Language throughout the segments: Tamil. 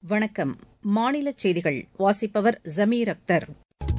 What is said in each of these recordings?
வணக்கம் மாநில செய்திகள் வாசிப்பவர் ஜமீர் அக்தர்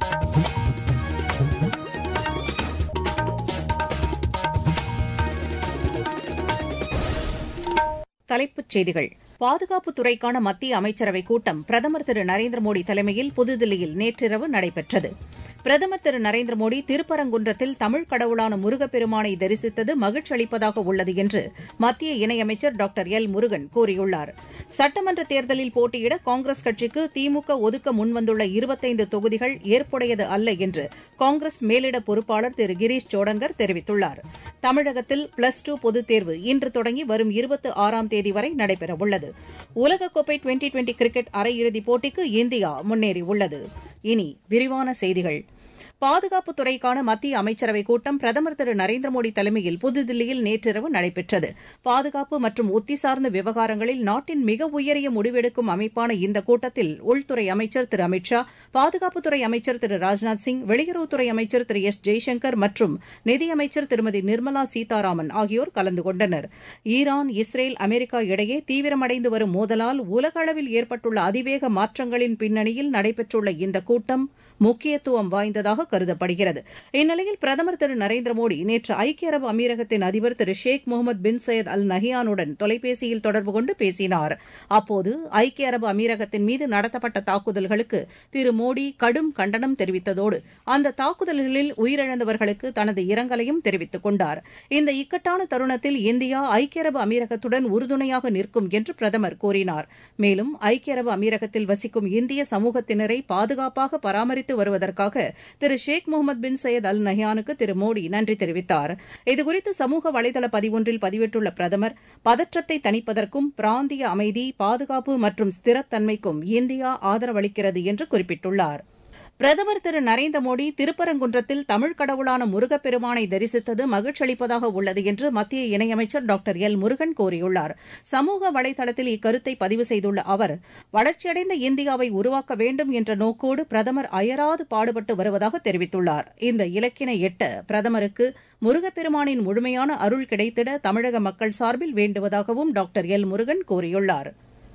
தலைப்புச் செய்திகள் பாதுகாப்புத் துறைக்கான மத்திய அமைச்சரவைக் கூட்டம் பிரதமர் திரு நரேந்திர மோடி தலைமையில் புதுதில்லியில் நேற்றிரவு நடைபெற்றது பிரதமர் திரு நரேந்திர மோடி திருப்பரங்குன்றத்தில் தமிழ் கடவுளான முருகப்பெருமானை தரிசித்தது மகிழ்ச்சி அளிப்பதாக உள்ளது என்று மத்திய இணையமைச்சர் டாக்டர் எல் முருகன் கூறியுள்ளார் சட்டமன்ற தேர்தலில் போட்டியிட காங்கிரஸ் கட்சிக்கு திமுக ஒதுக்க முன்வந்துள்ள இருபத்தைந்து தொகுதிகள் ஏற்புடையது அல்ல என்று காங்கிரஸ் மேலிட பொறுப்பாளர் திரு கிரீஷ் சோடங்கர் தெரிவித்துள்ளார் தமிழகத்தில் பிளஸ் டூ பொதுத் தேர்வு இன்று தொடங்கி வரும் இருபத்தி ஆறாம் தேதி வரை நடைபெறவுள்ளது உலகக்கோப்பை டுவெண்டி டுவெண்டி கிரிக்கெட் அரையிறுதிப் போட்டிக்கு இந்தியா முன்னேறியுள்ளது இனி விரிவான செய்திகள் பாதுகாப்புத் துறைக்கான மத்திய அமைச்சரவைக் கூட்டம் பிரதமர் திரு நரேந்திர மோடி தலைமையில் புதுதில்லியில் நேற்றிரவு நடைபெற்றது பாதுகாப்பு மற்றும் உத்தி சார்ந்த விவகாரங்களில் நாட்டின் மிக உயரிய முடிவெடுக்கும் அமைப்பான இந்த கூட்டத்தில் உள்துறை அமைச்சர் திரு அமித் ஷா பாதுகாப்புத்துறை அமைச்சர் திரு ராஜ்நாத் சிங் வெளியுறவுத்துறை அமைச்சர் திரு எஸ் ஜெய்சங்கர் மற்றும் நிதியமைச்சர் திருமதி நிர்மலா சீதாராமன் ஆகியோர் கலந்து கொண்டனர் ஈரான் இஸ்ரேல் அமெரிக்கா இடையே தீவிரமடைந்து வரும் மோதலால் உலக அளவில் ஏற்பட்டுள்ள அதிவேக மாற்றங்களின் பின்னணியில் நடைபெற்றுள்ள இந்த கூட்டம் முக்கியத்துவம் வாய்ந்ததாக கருதப்படுகிறது இந்நிலையில் பிரதமர் திரு நரேந்திர மோடி நேற்று ஐக்கிய அரபு அமீரகத்தின் அதிபர் திரு ஷேக் முகமது பின் சையத் அல் நஹியானுடன் தொலைபேசியில் தொடர்பு கொண்டு பேசினார் அப்போது ஐக்கிய அரபு அமீரகத்தின் மீது நடத்தப்பட்ட தாக்குதல்களுக்கு திரு மோடி கடும் கண்டனம் தெரிவித்ததோடு அந்த தாக்குதல்களில் உயிரிழந்தவர்களுக்கு தனது இரங்கலையும் தெரிவித்துக் கொண்டார் இந்த இக்கட்டான தருணத்தில் இந்தியா ஐக்கிய அரபு அமீரகத்துடன் உறுதுணையாக நிற்கும் என்று பிரதமர் கூறினார் மேலும் ஐக்கிய அரபு அமீரகத்தில் வசிக்கும் இந்திய சமூகத்தினரை பாதுகாப்பாக பராமரித்து வருவதற்காக திரு ஷேக் முகமது பின் சையத் அல் நஹ்யானுக்கு திரு மோடி நன்றி தெரிவித்தார் இதுகுறித்து சமூக வலைதள பதிவொன்றில் பதிவிட்டுள்ள பிரதமர் பதற்றத்தை தணிப்பதற்கும் பிராந்திய அமைதி பாதுகாப்பு மற்றும் ஸ்திரத்தன்மைக்கும் இந்தியா ஆதரவளிக்கிறது என்று குறிப்பிட்டுள்ளார் பிரதமர் திரு நரேந்திர மோடி திருப்பரங்குன்றத்தில் தமிழ் கடவுளான முருகப்பெருமானை தரிசித்தது மகிழ்ச்சியளிப்பதாக உள்ளது என்று மத்திய இணையமைச்சர் டாக்டர் எல் முருகன் கூறியுள்ளார் சமூக வலைதளத்தில் இக்கருத்தை பதிவு செய்துள்ள அவர் வளர்ச்சியடைந்த இந்தியாவை உருவாக்க வேண்டும் என்ற நோக்கோடு பிரதமர் அயராது பாடுபட்டு வருவதாக தெரிவித்துள்ளார் இந்த இலக்கினை எட்ட பிரதமருக்கு முருகப்பெருமானின் முழுமையான அருள் கிடைத்திட தமிழக மக்கள் சார்பில் வேண்டுவதாகவும் டாக்டர் எல் முருகன் கூறியுள்ளார்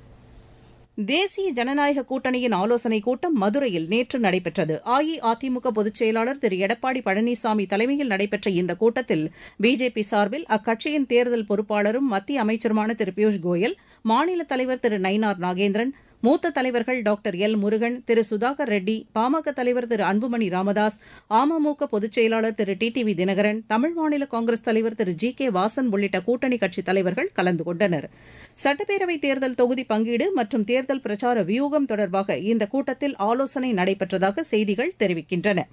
தேசிய ஜனநாயக கூட்டணியின் ஆலோசனைக் கூட்டம் மதுரையில் நேற்று நடைபெற்றது அஇஅதிமுக பொதுச் செயலாளர் திரு எடப்பாடி பழனிசாமி தலைமையில் நடைபெற்ற இந்த கூட்டத்தில் பிஜேபி சார்பில் அக்கட்சியின் தேர்தல் பொறுப்பாளரும் மத்திய அமைச்சருமான திரு பியூஷ் கோயல் மாநில தலைவர் திரு நயினார் நாகேந்திரன் மூத்த தலைவர்கள் டாக்டர் எல் முருகன் திரு சுதாகர் ரெட்டி பாமக தலைவர் திரு அன்புமணி ராமதாஸ் அமமுக பொதுச் செயலாளர் Thiru T T V Dhinakaran Tamil Maanila Congress தலைவர் திரு ஜி கே வாசன் உள்ளிட்ட கூட்டணி கட்சித் தலைவர்கள் கலந்து கொண்டனர் சட்டப்பேரவைத் தேர்தல் தொகுதி பங்கீடு மற்றும் தேர்தல் பிரச்சார வியூகம் தொடர்பாக இந்த கூட்டத்தில் ஆலோசனை நடைபெற்றதாக செய்திகள் தெரிவிக்கின்றன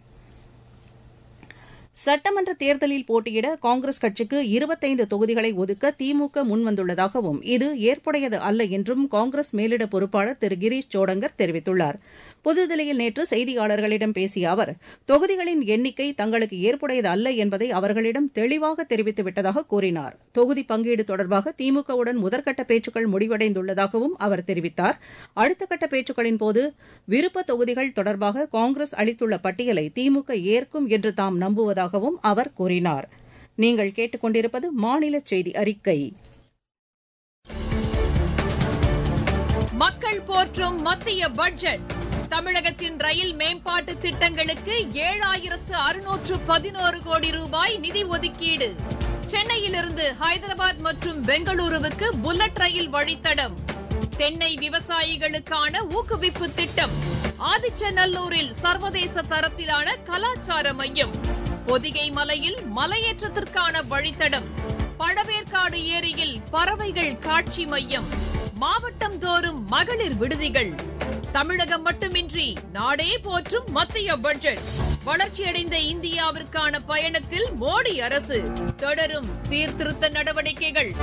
சட்டமன்ற தேர்தலில் போட்டியிட காங்கிரஸ் கட்சிக்கு இருபத்தைந்து தொகுதிகளை ஒதுக்க திமுக முன்வந்துள்ளதாகவும் இது ஏற்புடையது அல்ல என்றும் காங்கிரஸ் மேலிட பொறுப்பாளர் திரு கிரீஷ் சோடங்கர் தெரிவித்துள்ளார் புதுதில்லியில் நேற்று செய்தியாளர்களிடம் பேசிய அவர் தொகுதிகளின் எண்ணிக்கை தங்களுக்கு ஏற்புடையது அல்ல என்பதை அவர்களிடம் தெளிவாக தெரிவித்துவிட்டதாக கூறினார் தொகுதி பங்கீடு தொடர்பாக திமுகவுடன் முதற்கட்ட பேச்சுக்கள் முடிவடைந்துள்ளதாகவும் அவர் தெரிவித்தார் அடுத்த கட்ட பேச்சுக்களின் போது விருப்ப தொகுதிகள் தொடர்பாக காங்கிரஸ் அளித்துள்ள பட்டியலை திமுக ஏற்கும் என்று தாம் நம்புவதாக உள்ளதாகவும் அவர் கூறினார் நீங்கள் கேட்டுக்கொண்டிருப்பது மாநில செய்தி அறிக்கை மக்கள் போற்றும் மத்திய பட்ஜெட் தமிழகத்தின் ரயில் மேம்பாட்டு திட்டங்களுக்கு ஏழாயிரத்து அறுநூற்று பதினோரு கோடி ரூபாய் நிதி ஒதுக்கீடு சென்னையிலிருந்து ஹைதராபாத் மற்றும் பெங்களூருவுக்கு புல்லட் ரயில் வழித்தடம் தென்னை விவசாயிகளுக்கான ஊக்குவிப்பு திட்டம் ஆதிச்சநல்லூரில் சர்வதேச தரத்திலான கலாச்சார மையம் பொதிகை மலையில் மலையேற்றத்திற்கான வழித்தடம் பழவேற்காடு ஏரியில் பறவைகள் காட்சி மையம் மாவட்டம் தோறும் மகளிர் விடுதிகள் தமிழகம் மட்டுமின்றி நாடே போற்றும் மத்திய பட்ஜெட் வளர்ச்சியடைந்த இந்தியாவிற்கான பயணத்தில் மோடி அரசு தொடரும் சீர்திருத்த நடவடிக்கைகள்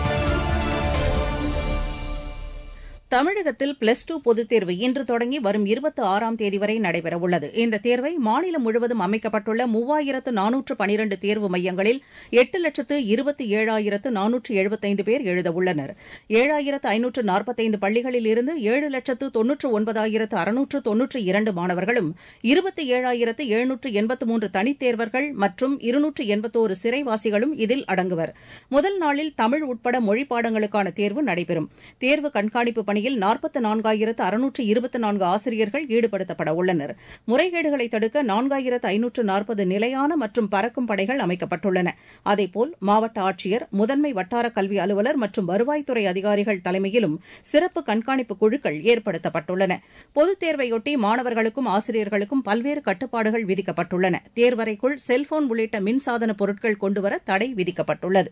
தமிழகத்தில் பிளஸ் டூ பொதுத் தேர்வு இன்று தொடங்கி வரும் இருபத்தி ஆறாம் தேதி வரை நடைபெறவுள்ளது இந்த தேர்வை மாநிலம் முழுவதும் அமைக்கப்பட்டுள்ள மூவாயிரத்து நானூற்று பனிரண்டு தேர்வு மையங்களில் எட்டு லட்சத்து இருபத்தி ஏழாயிரத்து நானூற்று எழுபத்தைந்து பேர் எழுதவுள்ளனர் ஏழாயிரத்து ஐநூற்று நாற்பத்தைந்து பள்ளிகளில் இருந்து ஏழு லட்சத்து தொன்னூற்று ஒன்பதாயிரத்து அறுநூற்று தொன்னூற்று இரண்டு மாணவர்களும் இருபத்தி ஏழாயிரத்து எழுநூற்று எண்பத்து மூன்று தனித்தேர்வர்கள் மற்றும் இருநூற்று எண்பத்தோரு சிறைவாசிகளும் இதில் அடங்குவர் முதல் நாளில் தமிழ் உட்பட மொழி பாடங்களுக்கான தேர்வு நடைபெறும் தேர்வு கண்காணிப்பு பணி பணியில் நாற்பத்து நான்காயிரத்து அறுநூற்று இருபத்தி நான்கு ஆசிரியர்கள் ஈடுபடுத்தப்பட உள்ளனர் முறைகேடுகளை தடுக்க நான்காயிரத்து ஐநூற்று நாற்பது நிலையான மற்றும் பறக்கும் படைகள் அமைக்கப்பட்டுள்ளன அதேபோல் மாவட்ட ஆட்சியர் முதன்மை வட்டார கல்வி அலுவலர் மற்றும் வருவாய்த்துறை அதிகாரிகள் தலைமையிலும் சிறப்பு கண்காணிப்பு குழுக்கள் ஏற்படுத்தப்பட்டுள்ளன பொதுத் தேர்வையொட்டி மாணவர்களுக்கும் ஆசிரியர்களுக்கும் பல்வேறு கட்டுப்பாடுகள் விதிக்கப்பட்டுள்ளன தேர்வறைக்குள் செல்போன் உள்ளிட்ட மின்சாதன பொருட்கள் கொண்டுவர தடை விதிக்கப்பட்டுள்ளது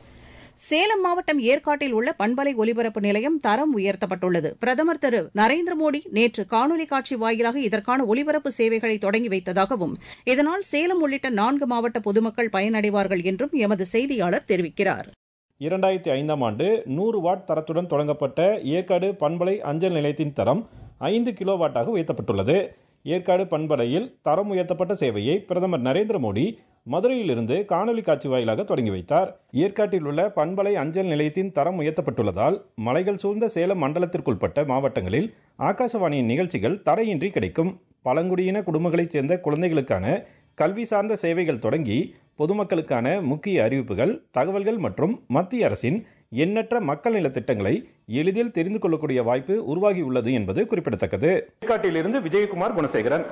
சேலம் மாவட்டம் ஏற்காட்டில் உள்ள பண்பலை ஒலிபரப்பு நிலையம் தரம் உயர்த்தப்பட்டுள்ளது பிரதமர் திரு நரேந்திர மோடி நேற்று காணொலி காட்சி வாயிலாக இதற்கான ஒலிபரப்பு சேவைகளை தொடங்கி வைத்ததாகவும் இதனால் சேலம் உள்ளிட்ட நான்கு மாவட்ட பொதுமக்கள் பயனடைவார்கள் என்றும் எமது செய்தியாளர் தெரிவிக்கிறார் இரண்டாயிரத்தி ஐந்தாம் ஆண்டு நூறு வாட் தரத்துடன் தொடங்கப்பட்ட ஏற்காடு பண்பலை அஞ்சல் நிலையத்தின் தரம் ஐந்து கிலோ வாட்டாக உயர்த்தப்பட்டுள்ளது ஏற்காடு பண்பலையில் தரம் உயர்த்தப்பட்ட சேவையை பிரதமர் நரேந்திர மோடி மதுரையிலிருந்து காணொலி காட்சி வாயிலாக தொடங்கி வைத்தார் ஏற்காட்டில் உள்ள பண்பலை அஞ்சல் நிலையத்தின் தரம் உயர்த்தப்பட்டுள்ளதால் மலைகள் சூழ்ந்த சேலம் மண்டலத்திற்குட்பட்ட மாவட்டங்களில் ஆகாசவாணியின் நிகழ்ச்சிகள் தடையின்றி கிடைக்கும் பழங்குடியின குடும்பங்களைச் சேர்ந்த குழந்தைகளுக்கான கல்வி சார்ந்த சேவைகள் தொடங்கி பொதுமக்களுக்கான முக்கிய அறிவிப்புகள் தகவல்கள் மற்றும் மத்திய அரசின் எண்ணற்ற மக்கள் நல திட்டங்களை எளிதில் தெரிந்து கொள்ளக்கூடிய வாய்ப்பு உருவாகியுள்ளது என்பது குறிப்பிடத்தக்கது ஏற்காட்டிலிருந்து விஜயகுமார் குணசேகரன்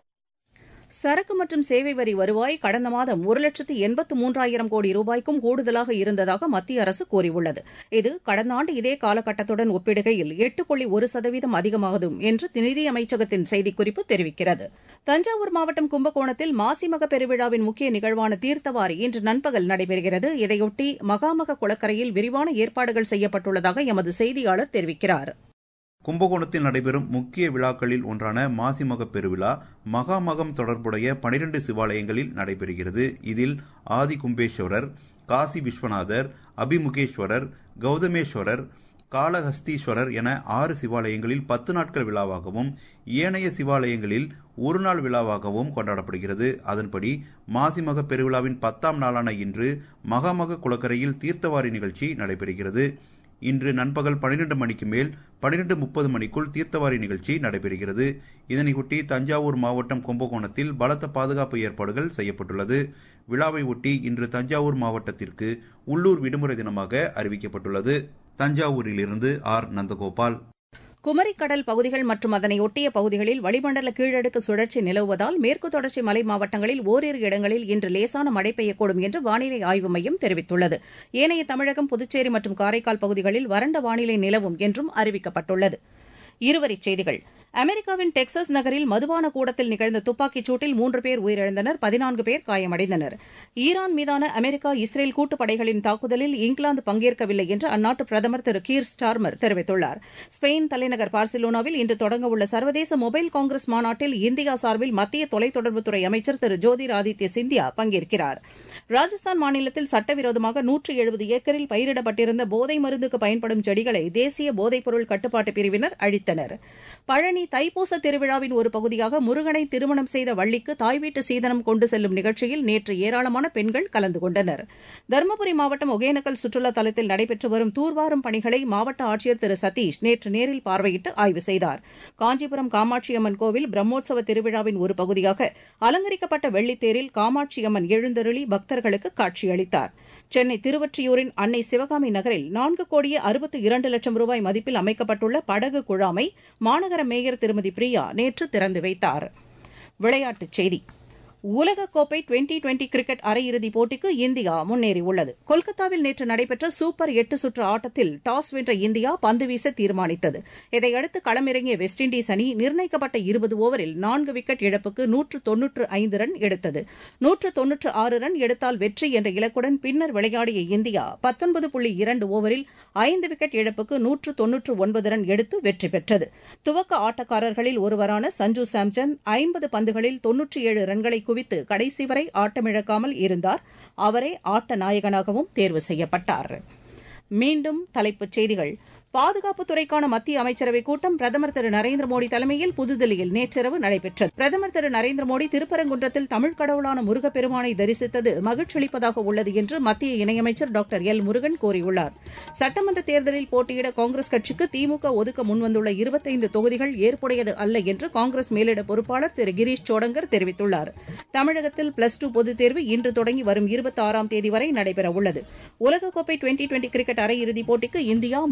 சரக்கு மற்றும் சேவை வரி வருவாய் கடந்த மாதம் ஒரு லட்சத்து எண்பத்து மூன்றாயிரம் கோடி ரூபாய்க்கும் கூடுதலாக இருந்ததாக மத்திய அரசு கூறியுள்ளது இது கடந்த ஆண்டு இதே காலகட்டத்துடன் ஒப்பிடுகையில் எட்டு புள்ளி ஒரு சதவீதம் அதிகமாகும் என்று நிதியமைச்சகத்தின் செய்திக்குறிப்பு தெரிவிக்கிறது தஞ்சாவூர் மாவட்டம் கும்பகோணத்தில் மாசிமக பெருவிழாவின் முக்கிய நிகழ்வான தீர்த்தவாரி இன்று நண்பகல் நடைபெறுகிறது இதையொட்டி மகாமக குளக்கரையில் விரிவான ஏற்பாடுகள் செய்யப்பட்டுள்ளதாக எமது செய்தியாளர் தெரிவிக்கிறார் கும்பகோணத்தில் நடைபெறும் முக்கிய விழாக்களில் ஒன்றான மாசிமக பெருவிழா மகாமகம் தொடர்புடைய பனிரெண்டு சிவாலயங்களில் நடைபெறுகிறது இதில் ஆதி கும்பேஸ்வரர் காசி விஸ்வநாதர் அபிமுகேஸ்வரர் கௌதமேஸ்வரர் காளஹஸ்தீஸ்வரர் என ஆறு சிவாலயங்களில் பத்து நாட்கள் விழாவாகவும் ஏனைய சிவாலயங்களில் ஒரு நாள் விழாவாகவும் கொண்டாடப்படுகிறது அதன்படி மாசிமக பெருவிழாவின் பத்தாம் நாளான இன்று மகாமக குளக்கரையில் தீர்த்தவாரி நிகழ்ச்சி நடைபெறுகிறது இன்று நண்பகல் பனிரெண்டு மணிக்கு மேல் பனிரெண்டு முப்பது மணிக்குள் தீர்த்தவாரி நிகழ்ச்சி நடைபெறுகிறது இதனையொட்டி தஞ்சாவூர் மாவட்டம் கும்பகோணத்தில் பலத்த பாதுகாப்பு ஏற்பாடுகள் செய்யப்பட்டுள்ளது விழாவை ஒட்டி இன்று தஞ்சாவூர் மாவட்டத்திற்கு உள்ளூர் விடுமுறை தினமாக அறிவிக்கப்பட்டுள்ளது தஞ்சாவூரிலிருந்து ஆர் நந்தகோபால் குமரிக்கடல் பகுதிகள் மற்றும் அதனை ஒட்டிய பகுதிகளில் வளிமண்டல கீழடுக்கு சுழற்சி நிலவுவதால் மேற்கு தொடர்ச்சி மலை மாவட்டங்களில் ஓரிரு இடங்களில் இன்று லேசான மழை பெய்யக்கூடும் என்று வானிலை ஆய்வு மையம் தெரிவித்துள்ளது ஏனைய தமிழகம் புதுச்சேரி மற்றும் காரைக்கால் பகுதிகளில் வறண்ட வானிலை நிலவும் என்றும் அறிவிக்கப்பட்டுள்ளது இருவரிச் செய்திகள் அமெரிக்காவின் டெக்சாஸ் நகரில் மதுபான கூடத்தில் நிகழ்ந்த துப்பாக்கிச் சூட்டில் மூன்று பேர் உயிரிழந்தனர் பதினான்கு பேர் காயமடைந்தனர் ஈரான் மீதான அமெரிக்கா இஸ்ரேல் கூட்டுப்படைகளின் தாக்குதலில் இங்கிலாந்து பங்கேற்கவில்லை என்று அந்நாட்டு பிரதமர் திரு கீர் ஸ்டார்மர் தெரிவித்துள்ளார் ஸ்பெயின் தலைநகர் பார்சிலோனாவில் இன்று தொடங்கவுள்ள சர்வதேச மொபைல் காங்கிரஸ் மாநாட்டில் இந்தியா சார்பில் மத்திய தொலைத்தொடர்புத்துறை அமைச்சர் திரு ஜோதிர் ஆதித்ய சிந்தியா பங்கேற்கிறார் ராஜஸ்தான் மாநிலத்தில் சட்டவிரோதமாக நூற்று எழுபது ஏக்கரில் பயிரிடப்பட்டிருந்த போதை மருந்துக்கு பயன்படும் செடிகளை தேசிய போதைப்பொருள் கட்டுப்பாட்டு பிரிவினர் அழித்தனர் பழனி தைப்பூச திருவிழாவின் ஒரு பகுதியாக முருகனை திருமணம் செய்த வள்ளிக்கு தாய் வீட்டு சீதனம் கொண்டு செல்லும் நிகழ்ச்சியில் நேற்று ஏராளமான பெண்கள் கலந்து கொண்டனர் தருமபுரி மாவட்டம் ஒகேனக்கல் சுற்றுலா தலத்தில் நடைபெற்று வரும் தூர்வாரும் பணிகளை மாவட்ட ஆட்சியர் திரு சதீஷ் நேற்று நேரில் பார்வையிட்டு ஆய்வு செய்தார் காஞ்சிபுரம் காமாட்சியம்மன் கோவில் பிரம்மோற்சவ திருவிழாவின் ஒரு பகுதியாக அலங்கரிக்கப்பட்ட வெள்ளித்தேரில் காமாட்சியம்மன் எழுந்தருளி பக்தர்களுக்கு காட்சியளித்தார் சென்னை திருவொற்றியூரின் அன்னை சிவகாமி நகரில் நான்கு கோடியே அறுபத்து இரண்டு லட்சம் ரூபாய் மதிப்பில் அமைக்கப்பட்டுள்ள படகு குழாமை மாநகர மேயர் திருமதி பிரியா நேற்று திறந்து வைத்தார் விளையாட்டுச் செய்தி உலகக்கோப்பை டுவெண்டி டுவெண்டி கிரிக்கெட் அரையிறுதிப் போட்டிக்கு இந்தியா முன்னேறியுள்ளது கொல்கத்தாவில் நேற்று நடைபெற்ற சூப்பர் எட்டு சுற்று ஆட்டத்தில் டாஸ் வென்ற இந்தியா பந்து வீச தீர்மானித்தது இதையடுத்து களமிறங்கிய வெஸ்ட் இண்டீஸ் அணி நிர்ணயிக்கப்பட்ட இருபது ஓவரில் நான்கு விக்கெட் இழப்புக்கு நூற்று தொன்னூற்று ஐந்து ரன் எடுத்தது நூற்று தொன்னூற்று ஆறு ரன் எடுத்தால் வெற்றி என்ற இலக்குடன் பின்னர் விளையாடிய இந்தியா பத்தொன்பது புள்ளி இரண்டு ஓவரில் ஐந்து விக்கெட் இழப்புக்கு நூற்று தொன்னூற்று ஒன்பது ரன் எடுத்து வெற்றி பெற்றது துவக்க ஆட்டக்காரர்களில் ஒருவரான சஞ்சு சாம்சன் ஐம்பது பந்துகளில் தொன்னூற்றி ஏழு ரன்களை குவித்து கடைசி வரை ஆட்டமிழக்காமல் இருந்தார் அவரே ஆட்ட நாயகனாகவும் தேர்வு செய்யப்பட்டார் மீண்டும் தலைப்புச் செய்திகள் பாதுகாப்புத் துறைக்கான மத்திய அமைச்சரவைக் கூட்டம் பிரதமர் திரு நரேந்திர மோடி தலைமையில் புதுதில்லியில் நேற்றிரவு நடைபெற்றது பிரதமர் திரு நரேந்திர மோடி திருப்பரங்குன்றத்தில் தமிழ் கடவுளான முருகப்பெருமானை தரிசித்தது மகிழ்ச்சியளிப்பதாக உள்ளது என்று மத்திய இணையமைச்சர் டாக்டர் எல் முருகன் கூறியுள்ளார் சட்டமன்ற தேர்தலில் போட்டியிட காங்கிரஸ் கட்சிக்கு திமுக ஒதுக்க முன்வந்துள்ள இருபத்தைந்து தொகுதிகள் ஏற்புடையது அல்ல என்று காங்கிரஸ் மேலிட பொறுப்பாளர் திரு கிரீஷ் சோடங்கர் தெரிவித்துள்ளார் தமிழகத்தில் பிளஸ் டூ பொதுத் தேர்வு இன்று தொடங்கி வரும் இருபத்தி ஆறாம் தேதி வரை நடைபெறவுள்ளது உலகக்கோப்பை டுவெண்டி டுவெண்டி கிரிக்கெட் அரையிறுதிப் போட்டிக்கு இந்தியா முன்னேறியுள்ளது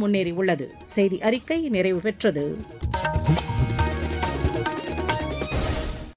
தெரிவித்துள்ளது செய்தி அறிக்கை நிறைவு பெற்றது